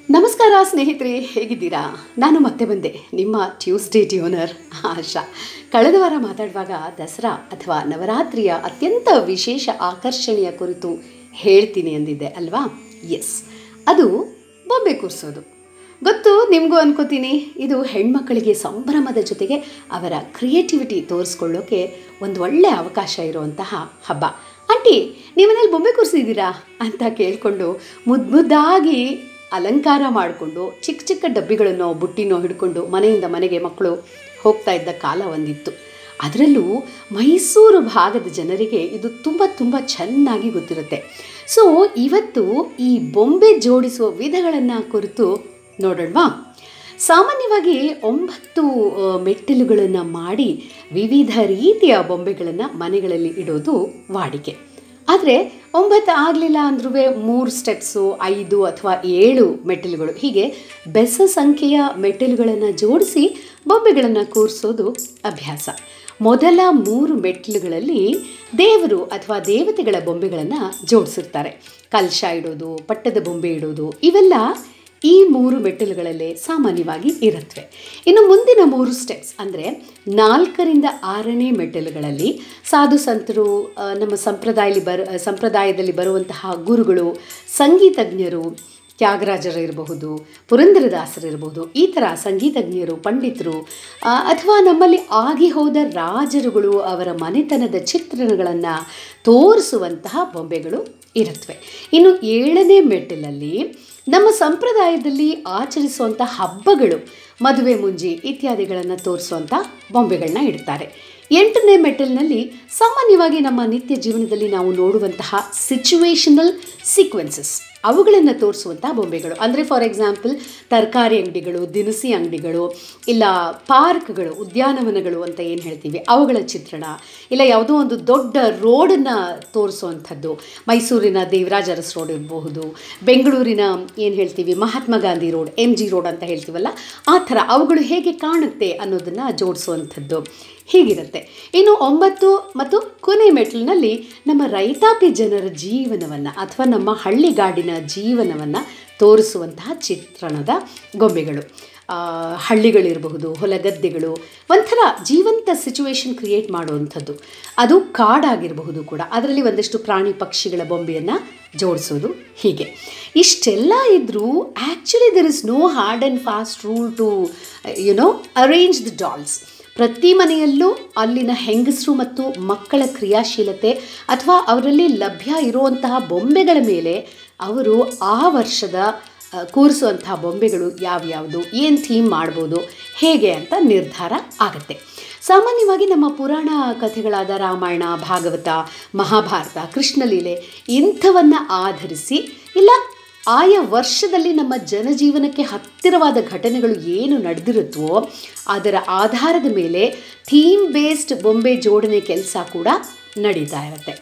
ನಮಸ್ಕಾರ ಸ್ನೇಹಿತರೆ ಹೇಗಿದ್ದೀರಾ ನಾನು ಮತ್ತೆ ಬಂದೆ ನಿಮ್ಮ ಟ್ಯೂಸ್ಡೇ ಟ್ಯೂನರ್ ಆಶಾ ಕಳೆದ ವಾರ ಮಾತಾಡುವಾಗ ದಸರಾ ಅಥವಾ ನವರಾತ್ರಿಯ ಅತ್ಯಂತ ವಿಶೇಷ ಆಕರ್ಷಣೆಯ ಕುರಿತು ಹೇಳ್ತೀನಿ ಅಂದಿದ್ದೆ ಅಲ್ವಾ ಎಸ್ ಅದು ಬೊಂಬೆ ಕೂರಿಸೋದು ಗೊತ್ತು ನಿಮಗೂ ಅನ್ಕೋತೀನಿ ಇದು ಹೆಣ್ಮಕ್ಕಳಿಗೆ ಸಂಭ್ರಮದ ಜೊತೆಗೆ ಅವರ ಕ್ರಿಯೇಟಿವಿಟಿ ತೋರಿಸ್ಕೊಳ್ಳೋಕೆ ಒಂದು ಒಳ್ಳೆಯ ಅವಕಾಶ ಇರುವಂತಹ ಹಬ್ಬ ಆಂಟಿ ನೀವನೇಲಿ ಬೊಂಬೆ ಕೂರಿಸಿದ್ದೀರಾ ಅಂತ ಕೇಳಿಕೊಂಡು ಮುದ್ದು ಮುದ್ದಾಗಿ ಅಲಂಕಾರ ಮಾಡಿಕೊಂಡು ಚಿಕ್ಕ ಚಿಕ್ಕ ಡಬ್ಬಿಗಳನ್ನು ಬುಟ್ಟಿನೋ ಹಿಡ್ಕೊಂಡು ಮನೆಯಿಂದ ಮನೆಗೆ ಮಕ್ಕಳು ಹೋಗ್ತಾ ಇದ್ದ ಕಾಲ ಒಂದಿತ್ತು ಅದರಲ್ಲೂ ಮೈಸೂರು ಭಾಗದ ಜನರಿಗೆ ಇದು ತುಂಬ ತುಂಬ ಚೆನ್ನಾಗಿ ಗೊತ್ತಿರುತ್ತೆ ಸೊ ಇವತ್ತು ಈ ಬೊಂಬೆ ಜೋಡಿಸುವ ವಿಧಗಳನ್ನು ಕುರಿತು ನೋಡೋಣವಾ ಸಾಮಾನ್ಯವಾಗಿ ಒಂಬತ್ತು ಮೆಟ್ಟಿಲುಗಳನ್ನು ಮಾಡಿ ವಿವಿಧ ರೀತಿಯ ಬೊಂಬೆಗಳನ್ನು ಮನೆಗಳಲ್ಲಿ ಇಡೋದು ವಾಡಿಕೆ ಆದರೆ ಒಂಬತ್ತು ಆಗಲಿಲ್ಲ ಅಂದ್ರೂ ಮೂರು ಸ್ಟೆಪ್ಸು ಐದು ಅಥವಾ ಏಳು ಮೆಟ್ಟಿಲುಗಳು ಹೀಗೆ ಬೆಸ ಸಂಖ್ಯೆಯ ಮೆಟ್ಟಿಲುಗಳನ್ನು ಜೋಡಿಸಿ ಬೊಂಬೆಗಳನ್ನು ಕೂರಿಸೋದು ಅಭ್ಯಾಸ ಮೊದಲ ಮೂರು ಮೆಟ್ಟಿಲುಗಳಲ್ಲಿ ದೇವರು ಅಥವಾ ದೇವತೆಗಳ ಬೊಂಬೆಗಳನ್ನು ಜೋಡಿಸಿರ್ತಾರೆ ಕಲಶ ಇಡೋದು ಪಟ್ಟದ ಬೊಂಬೆ ಇಡೋದು ಇವೆಲ್ಲ ಈ ಮೂರು ಮೆಟ್ಟಿಲುಗಳಲ್ಲೇ ಸಾಮಾನ್ಯವಾಗಿ ಇರುತ್ತವೆ ಇನ್ನು ಮುಂದಿನ ಮೂರು ಸ್ಟೆಪ್ಸ್ ಅಂದರೆ ನಾಲ್ಕರಿಂದ ಆರನೇ ಮೆಟ್ಟಿಲುಗಳಲ್ಲಿ ಸಾಧು ಸಂತರು ಆ, ನಮ್ಮ ಸಂಪ್ರದಾಯದಲ್ಲಿ ಬರ ಸಂಪ್ರದಾಯದಲ್ಲಿ ಬರುವಂತಹ ಗುರುಗಳು ಸಂಗೀತಜ್ಞರು ತ್ಯಾಗರಾಜರು ಇರಬಹುದು ಪುರಂದರದಾಸರು ಇರಬಹುದು ಈ ಥರ ಸಂಗೀತಜ್ಞರು ಪಂಡಿತರು ಆ, ಅಥವಾ ನಮ್ಮಲ್ಲಿ ಆಗಿ ಹೋದ ರಾಜರುಗಳು ಅವರ ಮನೆತನದ ಚಿತ್ರಣಗಳನ್ನು ತೋರಿಸುವಂತಹ ಬೊಂಬೆಗಳು ಇರುತ್ತವೆ ಇನ್ನು ಏಳನೇ ಮೆಟ್ಟಿಲಲ್ಲಿ ನಮ್ಮ ಸಂಪ್ರದಾಯದಲ್ಲಿ ಆಚರಿಸುವಂಥ ಹಬ್ಬಗಳು ಮದುವೆ ಮುಂಜಿ ಇತ್ಯಾದಿಗಳನ್ನು ತೋರಿಸುವಂಥ ಬೊಂಬೆಗಳನ್ನ ಇಡ್ತಾರೆ ಎಂಟನೇ ಮೆಟ್ಟಲ್ನಲ್ಲಿ ಸಾಮಾನ್ಯವಾಗಿ ನಮ್ಮ ನಿತ್ಯ ಜೀವನದಲ್ಲಿ ನಾವು ನೋಡುವಂತಹ ಸಿಚುವೇಶನಲ್ ಸೀಕ್ವೆನ್ಸಸ್ ಅವುಗಳನ್ನು ತೋರಿಸುವಂತಹ ಬೊಂಬೆಗಳು ಅಂದರೆ ಫಾರ್ ಎಕ್ಸಾಂಪಲ್ ತರಕಾರಿ ಅಂಗಡಿಗಳು ದಿನಸಿ ಅಂಗಡಿಗಳು ಇಲ್ಲ ಪಾರ್ಕ್ಗಳು ಉದ್ಯಾನವನಗಳು ಅಂತ ಏನು ಹೇಳ್ತೀವಿ ಅವುಗಳ ಚಿತ್ರಣ ಇಲ್ಲ ಯಾವುದೋ ಒಂದು ದೊಡ್ಡ ರೋಡನ್ನು ತೋರಿಸುವಂಥದ್ದು ಮೈಸೂರಿನ ದೇವರಾಜ ಅರಸ್ ರೋಡ್ ಇರಬಹುದು ಬೆಂಗಳೂರಿನ ಏನು ಹೇಳ್ತೀವಿ Mahatma Gandhi road M G road ಅಂತ ಹೇಳ್ತೀವಲ್ಲ ಆ ಥರ ಅವುಗಳು ಹೇಗೆ ಕಾಣುತ್ತೆ ಅನ್ನೋದನ್ನು ಜೋಡಿಸುವಂಥದ್ದು ಹೀಗಿರುತ್ತೆ ಇನ್ನು ಒಂಬತ್ತು ಮತ್ತು ಕೊನೆ ಮೆಟ್ಲಿನಲ್ಲಿ ನಮ್ಮ ರೈತಾಪಿ ಜನರ ಜೀವನವನ್ನು ಅಥವಾ ನಮ್ಮ ಹಳ್ಳಿಗಾಡಿನ ಜೀವನವನ್ನು ತೋರಿಸುವಂತಹ ಚಿತ್ರಣದ ಗೊಂಬೆಗಳು ಆ, ಹಳ್ಳಿಗಳಿರಬಹುದು ಹೊಲಗದ್ದೆಗಳು ಒಂಥರ ಜೀವಂತ ಸಿಚುವೇಶನ್ ಕ್ರಿಯೇಟ್ ಮಾಡುವಂಥದ್ದು ಅದು ಕಾಡಾಗಿರಬಹುದು ಕೂಡ ಅದರಲ್ಲಿ ಒಂದಷ್ಟು ಪ್ರಾಣಿ ಪಕ್ಷಿಗಳ ಬೊಂಬೆಯನ್ನು ಜೋಡಿಸೋದು ಹೀಗೆ ಇಷ್ಟೆಲ್ಲ ಇದ್ದರೂ actually there is no hard and fast rule to you know arrange the dolls ಪ್ರತಿ ಮನೆಯಲ್ಲೂ ಅಲ್ಲಿನ ಹೆಂಗಸರು ಮತ್ತು ಮಕ್ಕಳ ಕ್ರಿಯಾಶೀಲತೆ ಅಥವಾ ಅವರಲ್ಲಿ ಲಭ್ಯ ಇರುವಂತಹ ಬೊಂಬೆಗಳ ಮೇಲೆ ಅವರು ಆ ವರ್ಷದ ಆ, ಕೂರಿಸುವಂತಹ ಬೊಂಬೆಗಳು ಯಾವ್ಯಾವುದು ಏನು ಥೀಮ್ ಮಾಡ್ಬೋದು ಹೇಗೆ ಅಂತ ನಿರ್ಧಾರ ಆಗುತ್ತೆ ಸಾಮಾನ್ಯವಾಗಿ ನಮ್ಮ ಪುರಾಣ ಕಥೆಗಳಾದ ರಾಮಾಯಣ ಭಾಗವತ ಮಹಾಭಾರತ ಕೃಷ್ಣಲೀಲೆ ಇಂಥವನ್ನು ಆಧರಿಸಿ ಇಲ್ಲ ಆಯಾ ವರ್ಷದಲ್ಲಿ ನಮ್ಮ ಜನಜೀವನಕ್ಕೆ ಹತ್ತಿರವಾದ ಘಟನೆಗಳು ಏನು ನಡೆದಿರುತ್ತವೋ ಅದರ ಆಧಾರದ ಮೇಲೆ ಥೀಮ್ ಬೇಸ್ಡ್ ಬೊಂಬೆ ಜೋಡಣೆ ಕೆಲಸ ಕೂಡ ನಡೀತಾ ಇರುತ್ತೆ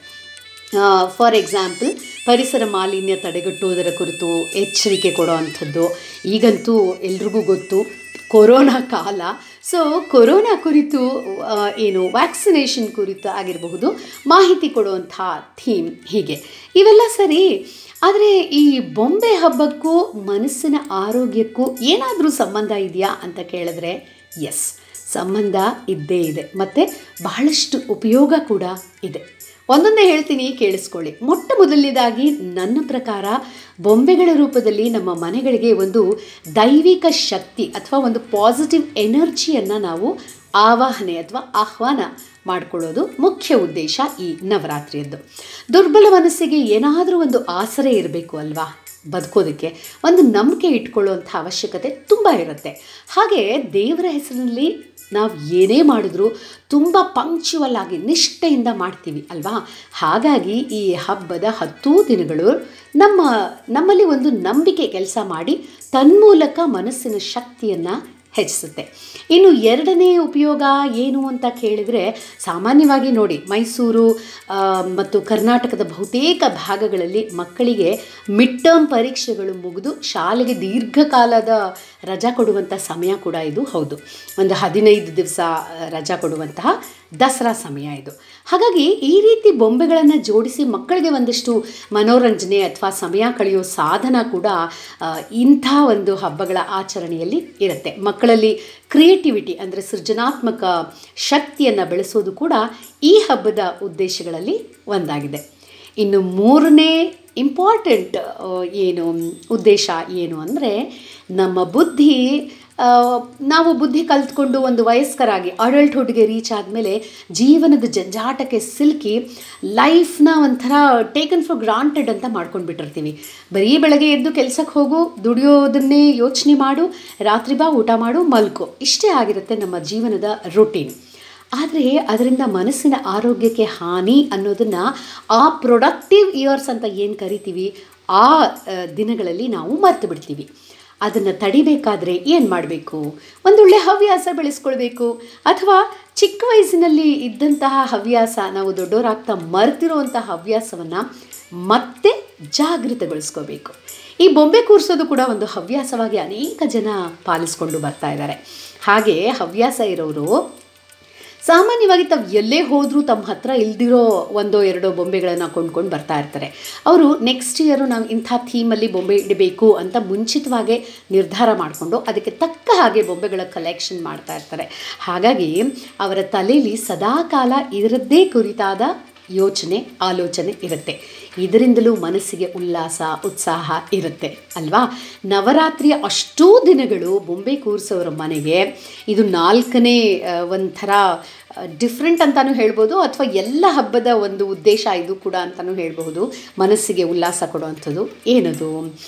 ಫಾರ್ ಎಕ್ಸಾಂಪಲ್ ಪರಿಸರ ಮಾಲಿನ್ಯ ತಡೆಗಟ್ಟುವುದರ ಕುರಿತು ಎಚ್ಚರಿಕೆ ಕೊಡೋ ಅಂಥದ್ದು ಈಗಂತೂ ಎಲ್ರಿಗೂ ಗೊತ್ತು ಕೊರೋನಾ ಕಾಲ ಸೊ ಕೊರೋನಾ ಕುರಿತು ಆ, ಏನು ವ್ಯಾಕ್ಸಿನೇಷನ್ ಕುರಿತು ಆಗಿರಬಹುದು ಮಾಹಿತಿ ಕೊಡುವಂಥ ಥೀಮ್ ಹೀಗೆ ಇವೆಲ್ಲ ಸರಿ ಆದರೆ ಈ ಬೊಂಬೆ ಹಬ್ಬಕ್ಕೂ ಮನಸ್ಸಿನ ಆರೋಗ್ಯಕ್ಕೂ ಏನಾದರೂ ಸಂಬಂಧ ಇದೆಯಾ ಅಂತ ಕೇಳಿದ್ರೆ ಎಸ್ ಸಂಬಂಧ ಇದ್ದೇ ಇದೆ ಮತ್ತು ಬಹಳಷ್ಟು ಉಪಯೋಗ ಕೂಡ ಇದೆ ಒಂದೊಂದೇ ಹೇಳ್ತೀನಿ ಕೇಳಿಸ್ಕೊಳ್ಳಿ ಮೊಟ್ಟ ಮೊದಲನೇದಾಗಿ ನನ್ನ ಪ್ರಕಾರ ಬೊಂಬೆಗಳ ರೂಪದಲ್ಲಿ ನಮ್ಮ ಮನೆಗಳಿಗೆ ಒಂದು ದೈವಿಕ ಶಕ್ತಿ ಅಥವಾ ಒಂದು ಪಾಸಿಟಿವ್ ಎನರ್ಜಿಯನ್ನು ನಾವು ಆವಾಹನೆ ಅಥವಾ ಆಹ್ವಾನ ಮಾಡಿಕೊಳ್ಳೋದು ಮುಖ್ಯ ಉದ್ದೇಶ ಈ ನವರಾತ್ರಿಯದ್ದು ದುರ್ಬಲ ಮನಸ್ಸಿಗೆ ಏನಾದರೂ ಒಂದು ಆಸರೆ ಇರಬೇಕು ಅಲ್ವಾ ಬದುಕೋದಕ್ಕೆ ಒಂದು ನಂಬಿಕೆ ಇಟ್ಕೊಳ್ಳುವಂಥ ಅವಶ್ಯಕತೆ ತುಂಬ ಇರುತ್ತೆ ಹಾಗೆ ದೇವರ ಹೆಸರಿನಲ್ಲಿ ನಾವು ಏನೇ ಮಾಡಿದ್ರೂ ತುಂಬ ಪಂಕ್ಚುವಲ್ ಆಗಿ ನಿಷ್ಠೆಯಿಂದ ಮಾಡ್ತೀವಿ ಅಲ್ವಾ ಹಾಗಾಗಿ ಈ ಹಬ್ಬದ ಹತ್ತೂ ದಿನಗಳು ನಮ್ಮ ನಮ್ಮಲ್ಲಿ ಒಂದು ನಂಬಿಕೆ ಕೆಲಸ ಮಾಡಿ ತನ್ಮೂಲಕ ಮನಸ್ಸಿನ ಶಕ್ತಿಯನ್ನು ಹೆಚ್ಚಿಸುತ್ತೆ ಇನ್ನು ಎರಡನೇ ಉಪಯೋಗ ಏನು ಅಂತ ಕೇಳಿದರೆ ಸಾಮಾನ್ಯವಾಗಿ ನೋಡಿ ಮೈಸೂರು ಆ, ಮತ್ತು ಕರ್ನಾಟಕದ ಬಹುತೇಕ ಭಾಗಗಳಲ್ಲಿ ಮಕ್ಕಳಿಗೆ ಮಿಡ್ ಟರ್ಮ್ ಪರೀಕ್ಷೆಗಳು ಮುಗಿದು ಶಾಲೆಗೆ ದೀರ್ಘಕಾಲದ ರಜಾ ಕೊಡುವಂಥ ಸಮಯ ಕೂಡ ಇದು ಹೌದು ಒಂದು ಹದಿನೈದು ದಿವಸ ರಜಾ ಕೊಡುವಂತಹ ದಸರಾ ಸಮಯ ಇದು ಹಾಗಾಗಿ ಈ ರೀತಿ ಬೊಂಬೆಗಳನ್ನು ಜೋಡಿಸಿ ಮಕ್ಕಳಿಗೆ ಒಂದಿಷ್ಟು ಮನೋರಂಜನೆ ಅಥವಾ ಸಮಯ ಕಳೆಯೋ ಸಾಧನ ಕೂಡ ಆ, ಇಂಥ ಒಂದು ಹಬ್ಬಗಳ ಆಚರಣೆಯಲ್ಲಿ ಇರುತ್ತೆ ಮಕ್ಕಳಲ್ಲಿ ಕ್ರಿಯೇಟಿವಿಟಿ ಅಂದರೆ ಸೃಜನಾತ್ಮಕ ಶಕ್ತಿಯನ್ನು ಬೆಳೆಸೋದು ಕೂಡ ಈ ಹಬ್ಬದ ಉದ್ದೇಶಗಳಲ್ಲಿ ಒಂದಾಗಿದೆ ಇನ್ನು ಮೂರನೇ ಇಂಪಾರ್ಟೆಂಟ್ ಏನು ಉದ್ದೇಶ ಏನು ಅಂದರೆ ನಮ್ಮ ಬುದ್ಧಿ ಆ, ನಾವು ಬುದ್ಧಿ ಕಲ್ತ್ಕೊಂಡು ಒಂದು ವಯಸ್ಕರಾಗಿ ಅಡಲ್ಟ್ಹುಡ್ಗೆ ರೀಚ್ ಆದಮೇಲೆ ಜೀವನದ ಜಂಜಾಟಕ್ಕೆ ಸಿಲುಕಿ ಲೈಫ್ನ ಒಂಥರ ಟೇಕನ್ ಫಾರ್ ಗ್ರಾಂಟೆಡ್ ಅಂತ ಮಾಡ್ಕೊಂಡು ಬಿಟ್ಟಿರ್ತೀವಿ ಬರೀ ಬೆಳಗ್ಗೆ ಎದ್ದು ಕೆಲಸಕ್ಕೆ ಹೋಗು ದುಡಿಯೋದನ್ನೇ ಯೋಚನೆ ಮಾಡು ರಾತ್ರಿ ಬಾ ಊಟ ಮಾಡು ಮಲ್ಕೋ ಇಷ್ಟೇ ಆಗಿರುತ್ತೆ ನಮ್ಮ ಜೀವನದ ರುಟೀನ್ ಆದರೆ ಅದರಿಂದ ಮನಸ್ಸಿನ ಆರೋಗ್ಯಕ್ಕೆ ಹಾನಿ ಅನ್ನೋದನ್ನು ಆ ಪ್ರೊಡಕ್ಟಿವ್ ಇಯರ್ಸ್ ಅಂತ ಏನು ಕರಿತೀವಿ ಆ ಆ, ದಿನಗಳಲ್ಲಿ ನಾವು ಮರ್ತು ಬಿಡ್ತೀವಿ ಅದನ್ನು ತಡಿಬೇಕಾದ್ರೆ ಏನು ಮಾಡಬೇಕು ಒಂದೊಳ್ಳೆ ಹವ್ಯಾಸ ಬೆಳೆಸ್ಕೊಳ್ಬೇಕು ಅಥವಾ ಚಿಕ್ಕ ವಯಸ್ಸಿನಲ್ಲಿ ಇದ್ದಂತಹ ಹವ್ಯಾಸ ನಾವು ದೊಡ್ಡವರಾಗ್ತಾ ಮರ್ತಿರುವಂತಹ ಹವ್ಯಾಸವನ್ನು ಮತ್ತೆ ಜಾಗೃತಗೊಳಿಸ್ಕೋಬೇಕು ಈ ಬೊಂಬೆ ಕೂರಿಸೋದು ಕೂಡ ಒಂದು ಹವ್ಯಾಸವಾಗಿ ಅನೇಕ ಜನ ಪಾಲಿಸ್ಕೊಂಡು ಬರ್ತಾ ಇದ್ದಾರೆ ಹಾಗೆ ಹವ್ಯಾಸ ಇರೋರು ಸಾಮಾನ್ಯವಾಗಿ ತಾವು ಎಲ್ಲೇ ಹೋದರೂ ತಮ್ಮ ಹತ್ರ ಇಲ್ದಿರೋ ಒಂದೋ ಎರಡೋ ಬೊಂಬೆಗಳನ್ನು ಕೊಂಡ್ಕೊಂಡು ಬರ್ತಾ ಇರ್ತಾರೆ ಅವರು ನೆಕ್ಸ್ಟ್ ಇಯರು ನಾವು ಇಂಥ ಥೀಮಲ್ಲಿ ಬೊಂಬೆ ಇಡಬೇಕು ಅಂತ ಮುಂಚಿತವಾಗೇ ನಿರ್ಧಾರ ಮಾಡಿಕೊಂಡು ಅದಕ್ಕೆ ತಕ್ಕ ಹಾಗೆ ಬೊಂಬೆಗಳ ಕಲೆಕ್ಷನ್ ಮಾಡ್ತಾ ಇರ್ತಾರೆ ಹಾಗಾಗಿ ಅವರ ತಲೆಯಲ್ಲಿ ಸದಾಕಾಲ ಇದರದ್ದೇ ಕುರಿತಾದ ಯೋಚನೆ ಆಲೋಚನೆ ಇರುತ್ತೆ ಇದರಿಂದಲೂ ಮನಸ್ಸಿಗೆ ಉಲ್ಲಾಸ ಉತ್ಸಾಹ ಇರುತ್ತೆ ಅಲ್ವಾ ನವರಾತ್ರಿಯ ಅಷ್ಟೂ ದಿನಗಳು ಬೊಂಬೆ ಕೂರಿಸೋರ ಮನೆಗೆ ಇದು ನಾಲ್ಕನೇ ಆ, ಒಂಥರ ಡಿಫ್ರೆಂಟ್ ಅಂತಲೂ ಹೇಳ್ಬೋದು ಅಥವಾ ಎಲ್ಲ ಹಬ್ಬದ ಒಂದು ಉದ್ದೇಶ ಇದು ಕೂಡ ಅಂತಲೂ ಹೇಳ್ಬಹುದು ಮನಸ್ಸಿಗೆ ಉಲ್ಲಾಸ ಕೊಡುವಂಥದ್ದು ಏನದು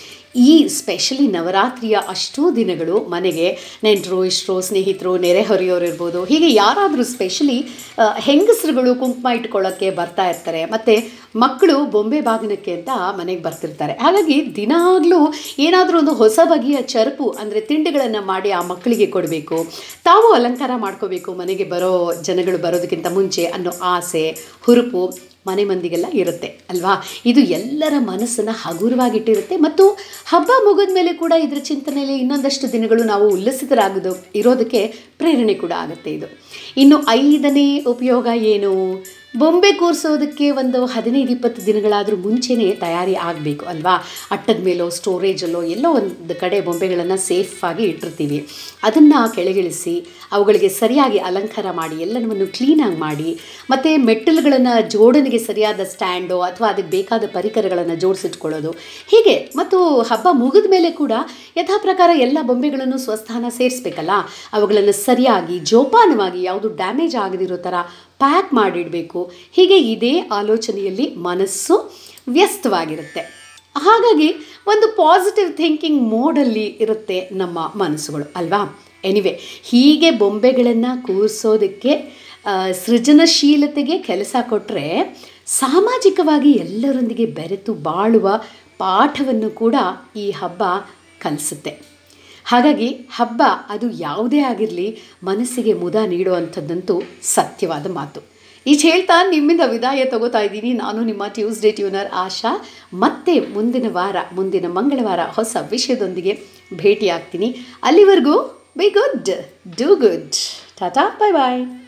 ಈ ಸ್ಪೆಷಲಿ ನವರಾತ್ರಿಯ ಅಷ್ಟೂ ದಿನಗಳು ಮನೆಗೆ ನೆಂಟರು ಇಷ್ಟರು ಸ್ನೇಹಿತರು ನೆರೆಹೊರೆಯೋರು ಇರ್ಬೋದು ಹೀಗೆ ಯಾರಾದರೂ ಸ್ಪೆಷಲಿ ಹೆಂಗಸರುಗಳು ಕುಂಕುಮ ಇಟ್ಕೊಳ್ಳೋಕ್ಕೆ ಬರ್ತಾ ಇರ್ತಾರೆ ಮತ್ತು ಮಕ್ಕಳು ಬೊಂಬೆ ಬಾಗಿನಕ್ಕೆ ಅಂತ ಮನೆಗೆ ಬರ್ತಿರ್ತಾರೆ ಹಾಗಾಗಿ ದಿನಾಗಲೂ ಏನಾದರೂ ಒಂದು ಹೊಸ ಬಗೆಯ ಚರುಪು ಅಂದರೆ ತಿಂಡಿಗಳನ್ನು ಮಾಡಿ ಆ ಮಕ್ಕಳಿಗೆ ಕೊಡಬೇಕು ತಾವು ಅಲಂಕಾರ ಮಾಡ್ಕೋಬೇಕು ಮನೆಗೆ ಬರೋ ಜನಗಳು ಬರೋದಕ್ಕಿಂತ ಮುಂಚೆ ಅನ್ನೋ ಆಸೆ ಹುರುಪು ಮನೆ ಮಂದಿಗೆಲ್ಲ ಇರುತ್ತೆ ಅಲ್ವಾ ಇದು ಎಲ್ಲರ ಮನಸ್ಸನ್ನು ಹಗುರವಾಗಿಟ್ಟಿರುತ್ತೆ ಮತ್ತು ಹಬ್ಬ ಮುಗಿದ ಮೇಲೆ ಕೂಡ ಇದರ ಚಿಂತನೆಯಲ್ಲಿ ಇನ್ನೊಂದಷ್ಟು ದಿನಗಳು ನಾವು ಉಲ್ಲಸಿತರಾಗೋದು ಇರೋದಕ್ಕೆ ಪ್ರೇರಣೆ ಕೂಡ ಆಗುತ್ತೆ ಇದು ಇನ್ನು ಐದನೇ ಉಪಯೋಗ ಏನು ಬೊಂಬೆ ಕೂರಿಸೋದಕ್ಕೆ ಒಂದು ಹದಿನೈದು ಇಪ್ಪತ್ತು ದಿನಗಳಾದರೂ ಮುಂಚೆನೇ ತಯಾರಿ ಆಗಬೇಕು ಅಲ್ವಾ ಅಟ್ಟದ ಮೇಲೋ ಸ್ಟೋರೇಜಲ್ಲೋ ಎಲ್ಲೋ ಒಂದು ಕಡೆ ಬೊಂಬೆಗಳನ್ನು ಸೇಫಾಗಿ ಇಟ್ಟಿರ್ತೀವಿ ಅದನ್ನು ಕೆಳಗಿಳಿಸಿ ಅವುಗಳಿಗೆ ಸರಿಯಾಗಿ ಅಲಂಕಾರ ಮಾಡಿ ಎಲ್ಲನವನ್ನು ಕ್ಲೀನಾಗಿ ಮಾಡಿ ಮತ್ತು ಮೆಟ್ಟಲುಗಳನ್ನು ಜೋಡಣೆಗೆ ಸರಿಯಾದ ಸ್ಟ್ಯಾಂಡೋ ಅಥವಾ ಅದಕ್ಕೆ ಬೇಕಾದ ಪರಿಕರಗಳನ್ನು ಜೋಡಿಸಿಟ್ಕೊಳ್ಳೋದು ಹೀಗೆ ಮತ್ತು ಹಬ್ಬ ಮುಗಿದ ಮೇಲೆ ಕೂಡ ಯಥಾ ಪ್ರಕಾರ ಎಲ್ಲ ಬೊಂಬೆಗಳನ್ನು ಸ್ವಸ್ಥಾನ ಸೇರಿಸ್ಬೇಕಲ್ಲ ಅವುಗಳನ್ನು ಸರಿಯಾಗಿ ಜೋಪಾನವಾಗಿ ಯಾವುದು ಡ್ಯಾಮೇಜ್ ಆಗದಿರೋ ಥರ ಪ್ಯಾಕ್ ಮಾಡಿಡಬೇಕು ಹೀಗೆ ಇದೇ ಆಲೋಚನೆಯಲ್ಲಿ ಮನಸ್ಸು ವ್ಯಸ್ತವಾಗಿರುತ್ತೆ ಹಾಗಾಗಿ ಒಂದು ಪಾಸಿಟಿವ್ ಥಿಂಕಿಂಗ್ ಮೋಡಲ್ಲಿ ಇರುತ್ತೆ ನಮ್ಮ ಮನಸ್ಸುಗಳು ಅಲ್ವಾ ಎನಿವೆ ಹೀಗೆ ಬೊಂಬೆಗಳನ್ನು ಕೂರಿಸೋದಕ್ಕೆ ಆ, ಸೃಜನಶೀಲತೆಗೆ ಕೆಲಸ ಕೊಟ್ಟರೆ ಸಾಮಾಜಿಕವಾಗಿ ಎಲ್ಲರೊಂದಿಗೆ ಬೆರೆತು ಬಾಳುವ ಪಾಠವನ್ನು ಕೂಡ ಈ ಹಬ್ಬ ಕಲಿಸುತ್ತೆ ಹಾಗಾಗಿ ಹಬ್ಬ ಅದು ಯಾವುದೇ ಆಗಿರಲಿ ಮನಸ್ಸಿಗೆ ಮುದ ನೀಡುವಂಥದ್ದಂತೂ ಸತ್ಯವಾದ ಮಾತು ಈಚ ಹೇಳ್ತಾ ನಿಮ್ಮಿಂದ ವಿದಾಯ ತಗೋತಾ ಇದ್ದೀನಿ ನಾನು ನಿಮ್ಮ ಟ್ಯೂಸ್ಡೇ ಟ್ಯೂನರ್ ಆಶಾ ಮತ್ತೆ ಮುಂದಿನ ವಾರ ಮುಂದಿನ ಮಂಗಳವಾರ ಹೊಸ ವಿಷಯದೊಂದಿಗೆ ಭೇಟಿಯಾಗ್ತೀನಿ ಅಲ್ಲಿವರೆಗೂ be good do good tata bye bye